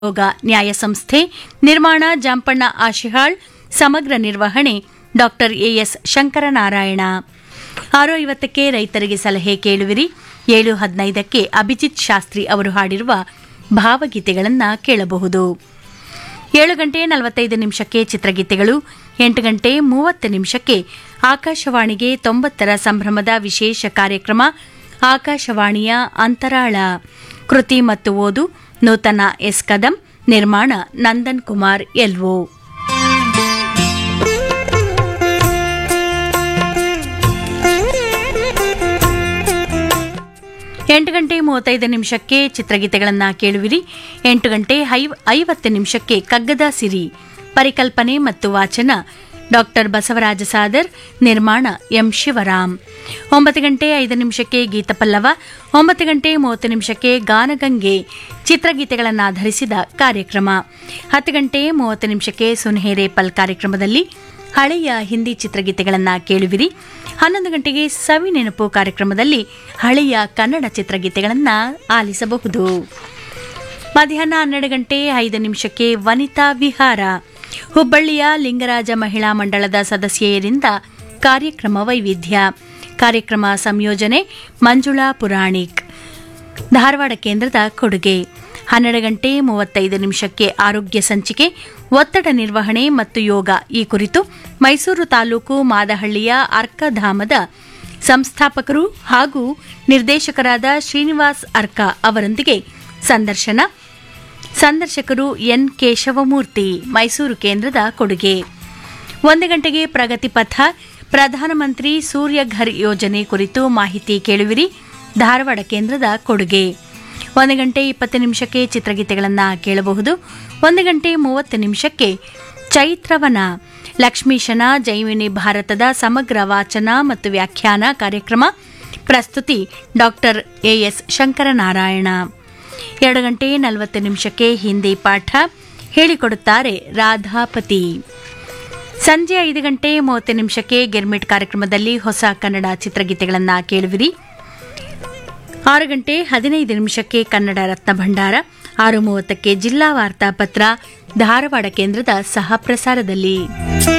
ಯೋಗ ನ್ಯಾಯ ಸಂಸ್ಥೆ ನಿರ್ಮಾಣ ಜಾಂಪಣ್ಣ ಆಶಿಹಾಳ್ ಸಮಗ್ರ ನಿರ್ವಹಣೆ ಡಾಕ್ಟರ್ ಎಎಸ್ ಶಂಕರನಾರಾಯಣ ಆರು ಐವತ್ತಕ್ಕೆ ರೈತರಿಗೆ ಸಲಹೆ ಕೇಳುವಿರಿ ಏಳು ಹದಿನೈದಕ್ಕೆ ಅಭಿಜಿತ್ ಶಾಸ್ತ್ರಿ ಅವರು ಹಾಡಿರುವ ಭಾವಗೀತೆಗಳನ್ನು ಕೇಳಬಹುದು ಏಳು ಗಂಟೆ ನಲವತ್ತೈದು ನಿಮಿಷಕ್ಕೆ ಚಿತ್ರಗೀತೆಗಳು ಎಂಟು ಗಂಟೆ ಮೂವತ್ತು ನಿಮಿಷಕ್ಕೆ ಆಕಾಶವಾಣಿಗೆ ತೊಂಬತ್ತರ ಸಂಭ್ರಮದ ವಿಶೇಷ ಕಾರ್ಯಕ್ರಮ ಆಕಾಶವಾಣಿಯ ಅಂತರಾಳ ಕೃತಿ ಮತ್ತು ಓದು ನೂತನ ಎಸ್ ಕದಂ ನಿರ್ಮಾಣ ನಂದನ್ ಕುಮಾರ್ ಎಲ್ಒ ಎಂಟು ಗಂಟೆ ಮೂವತ್ತೈದು ನಿಮಿಷಕ್ಕೆ ಚಿತ್ರಗೀತೆಗಳನ್ನು ಕೇಳುವಿರಿ ಎಂಟು ಗಂಟೆ ಐವ್- ಐವತ್ತು ನಿಮಿಷಕ್ಕೆ ಕಗ್ಗದ ಸಿರಿ ಪರಿಕಲ್ಪನೆ ಮತ್ತು ವಾಚನ ಡಾಕ್ಟರ್ ಬಸವರಾಜ ಸಾದರ್ ನಿರ್ಮಾಣ ಎಂ ಶಿವರಾಮ್ ಒಂಬತ್ತು ಗಂಟೆ ಐದು ನಿಮಿಷಕ್ಕೆ ಗೀತಪಲ್ಲವ ಒಂಬತ್ತು ಗಂಟೆ ಮೂವತ್ತು ನಿಮಿಷಕ್ಕೆ ಗಾನಗಂಗೆ ಚಿತ್ರಗೀತೆಗಳನ್ನು ಆಧರಿಸಿದ ಕಾರ್ಯಕ್ರಮ ಹತ್ತು ಗಂಟೆ ಮೂವತ್ತು ನಿಮಿಷಕ್ಕೆ ಸುನ್ಹೇರೆ ಪಲ್ ಕಾರ್ಯಕ್ರಮದಲ್ಲಿ ಹಳೆಯ ಹಿಂದಿ ಚಿತ್ರಗೀತೆಗಳನ್ನು ಕೇಳುವಿರಿ ಹನ್ನೊಂದು ಗಂಟೆಗೆ ಸವಿ ನೆನಪು ಕಾರ್ಯಕ್ರಮದಲ್ಲಿ ಹಳೆಯ ಕನ್ನಡ ಚಿತ್ರಗೀತೆಗಳನ್ನು ಆಲಿಸಬಹುದು ಮಧ್ಯಾಹ್ನ ಹನ್ನೆರಡು ಗಂಟೆ ಐದು ನಿಮಿಷಕ್ಕೆ ವನಿತಾ ವಿಹಾರ ಹುಬ್ಬಳ್ಳಿಯ ಲಿಂಗರಾಜ ಮಹಿಳಾ ಮಂಡಳದ ಸದಸ್ಯೆಯರಿಂದ ಕಾರ್ಯಕ್ರಮ ವೈವಿಧ್ಯ ಕಾರ್ಯಕ್ರಮ ಸಂಯೋಜನೆ ಮಂಜುಳಾ ಪುರಾಣಿಕ್ ಧಾರವಾಡ ಕೇಂದ್ರದ ಕೊಡುಗೆ ಹನ್ನೆರಡು ಗಂಟೆ ಮೂವತ್ತೈದು ನಿಮಿಷಕ್ಕೆ ಆರೋಗ್ಯ ಸಂಚಿಕೆ ಒತ್ತಡ ನಿರ್ವಹಣೆ ಮತ್ತು ಯೋಗ ಈ ಕುರಿತು ಮೈಸೂರು ತಾಲೂಕು ಮಾದಹಳ್ಳಿಯ ಅರ್ಕಧಾಮದ ಸಂಸ್ಥಾಪಕರು ಹಾಗೂ ನಿರ್ದೇಶಕರಾದ ಶ್ರೀನಿವಾಸ್ ಅರ್ಕ ಅವರೊಂದಿಗೆ ಸಂದರ್ಶನ ಸಂದರ್ಶಕರು ಎನ್ ಕೇಶವಮೂರ್ತಿ ಮೈಸೂರು ಕೇಂದ್ರದ ಕೊಡುಗೆ ಒಂದು ಗಂಟೆಗೆ ಪ್ರಗತಿ ಪಥ ಪ್ರಧಾನಮಂತ್ರಿ ಸೂರ್ಯಘರ್ ಯೋಜನೆ ಕುರಿತು ಮಾಹಿತಿ ಕೇಳುವಿರಿ ಧಾರವಾಡ ಕೇಂದ್ರದ ಕೊಡುಗೆ ಒಂದು ಗಂಟೆ ಇಪ್ಪತ್ತು ನಿಮಿಷಕ್ಕೆ ಚಿತ್ರಗೀತೆಗಳನ್ನು ಕೇಳಬಹುದು ಒಂದು ಗಂಟೆ ಮೂವತ್ತು ನಿಮಿಷಕ್ಕೆ ಚೈತ್ರವನ ಲಕ್ಷ್ಮೀಶನ ಜೈವಿನಿ ಭಾರತದ ಸಮಗ್ರ ವಾಚನ ಮತ್ತು ವ್ಯಾಖ್ಯಾನ ಕಾರ್ಯಕ್ರಮ ಪ್ರಸ್ತುತಿ ಡಾಕ್ಟರ್ ಎಎಸ್ ಶಂಕರನಾರಾಯಣ ಎರಡು ಗಂಟೆ ನಲವತ್ತು ನಿಮಿಷಕ್ಕೆ ಹಿಂದಿ ಪಾಠ ಹೇಳಿಕೊಡುತ್ತಾರೆ ರಾಧಾಪತಿ ಸಂಜೆ ಐದು ಗಂಟೆ ಮೂವತ್ತು ನಿಮಿಷಕ್ಕೆ ಗಿರ್ಮಿಟ್ ಕಾರ್ಯಕ್ರಮದಲ್ಲಿ ಹೊಸ ಕನ್ನಡ ಚಿತ್ರಗೀತೆಗಳನ್ನು ಕೇಳುವಿರಿ ಆರು ಗಂಟೆ ಹದಿನೈದು ನಿಮಿಷಕ್ಕೆ ಕನ್ನಡ ರತ್ನ ಭಂಡಾರ ಆರು ಮೂವತ್ತಕ್ಕೆ ಜಿಲ್ಲಾ ವಾರ್ತಾಪತ್ರ ಧಾರವಾಡ ಕೇಂದ್ರದ ಸಹ ಪ್ರಸಾರದಲ್ಲಿ